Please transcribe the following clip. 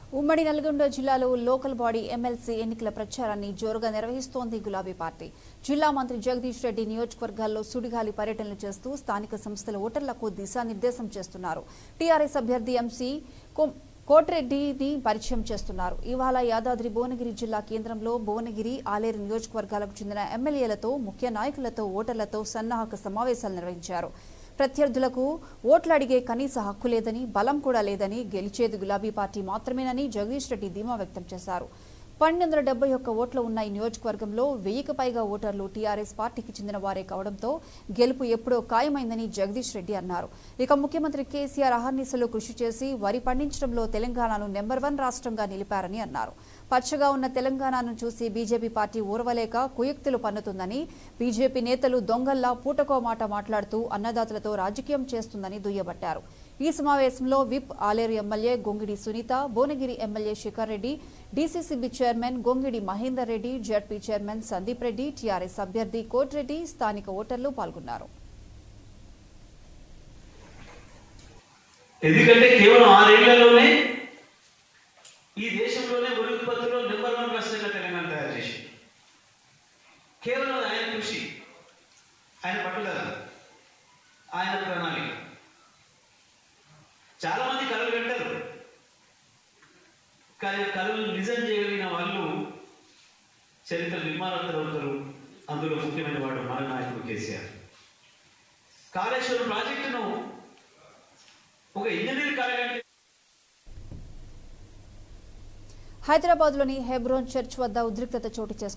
ఉమ్మడి నల్గొండ జిల్లాలో local body MLC ఎన్నికల ప్రచారాన్ని జోరుగా నిర్వహిస్తోంది గులాబీ పార్టీ జిల్లా మంత్రి జగదీష్ రెడ్డి నియోజకవర్గాల్లో సుడిగాలి పర్యటనలు చేస్తూ స్థానిక సంస్థల ఓటర్లకు దిశానిర్దేశం చేస్తున్నారు టీఆర్ఎస్ అభ్యర్థి ఎంసీ కొం- కోటిరెడ్డిని పరిచయం చేస్తున్నారు ఇవాళ యాదాద్రి భువనగిరి జిల్లా కేంద్రంలో భువనగిరి ఆలేరు నియోజకవర్గాలకు చెందిన ఎమ్మెల్యేలతో ముఖ్య నాయకులతో ఓటర్లతో సన్నాహక సమావేశాలు నిర్వహించారు ప్రత్యర్థులకు ఓట్లు అడిగే కనీస హక్కు లేదని బలం కూడా లేదని గెలిచేది గులాబీ పార్టీ మాత్రమేనని జగదీష్ రెడ్డి ధీమా వ్యక్తం చేశారు పన్నెండు వందల డెబ్బై ఒక్క ఓట్లు ఉన్న ఈ నియోజకవర్గంలో వెయ్యికి పైగా ఓటర్లు టీఆర్ఎస్ పార్టీకి చెందిన వారే కావడంతో గెలుపు ఎప్పుడో ఖాయమైందని జగదీష్ రెడ్డి అన్నారు ఇక ముఖ్యమంత్రి కేసీఆర్ అహర్నిశలు కృషి చేసి వరి పండించడంలో తెలంగాణను నెంబర్ వన్ రాష్ట్రంగా నిలిపారని అన్నారు పచ్చగా ఉన్న తెలంగాణను చూసి బీజేపీ పార్టీ ఊరవలేక కుయుక్తులు పన్నుతుందని బీజేపీ నేతలు దొంగల్లా పూటకో మాట మాట్లాడుతూ అన్నదాతలతో రాజకీయం చేస్తుందని దుయ్యబట్టారు ఈ సమావేశంలో whip Aleru MLA Gongidi Sunitha Bhuvanagiri MLA Shekar Reddy DCCB chairman Gongidi Mahender Reddy ZP chairman Sandeep Reddy TRS అభ్యర్థి కోటిరెడ్డి స్థానిక ఓటర్లు పాల్గొన్నారు ఎందుకంటే కేవలం ఆరేళ్లలోనే ఈ దేశంలోనే వరి ఉత్పత్తిలో నెంబర్ వన్ రాష్ట్రంగా తెలంగాణ తయారు చేసింది కేవలం అది ఆయన కృషి ఆయన పట్టుదల ఆయన ప్రణాళిక చాలా మంది కలలు కంటారు కానీ ఆ కళలు నిజం చేయగలిగిన వాళ్ళు చరిత్ర నిర్మాణాలు అవుతారు అందులో ముఖ్యమైన వాడు మన నాయకుడు కేసీఆర్ కాళేశ్వరం ప్రాజెక్టును ఒక ఇంజనీర్ కలగంటే హైదరాబాద్లోని హెబ్రోన్ చర్చ్ వద్ద ఉద్రిక్తత చోటు చేసుకుంది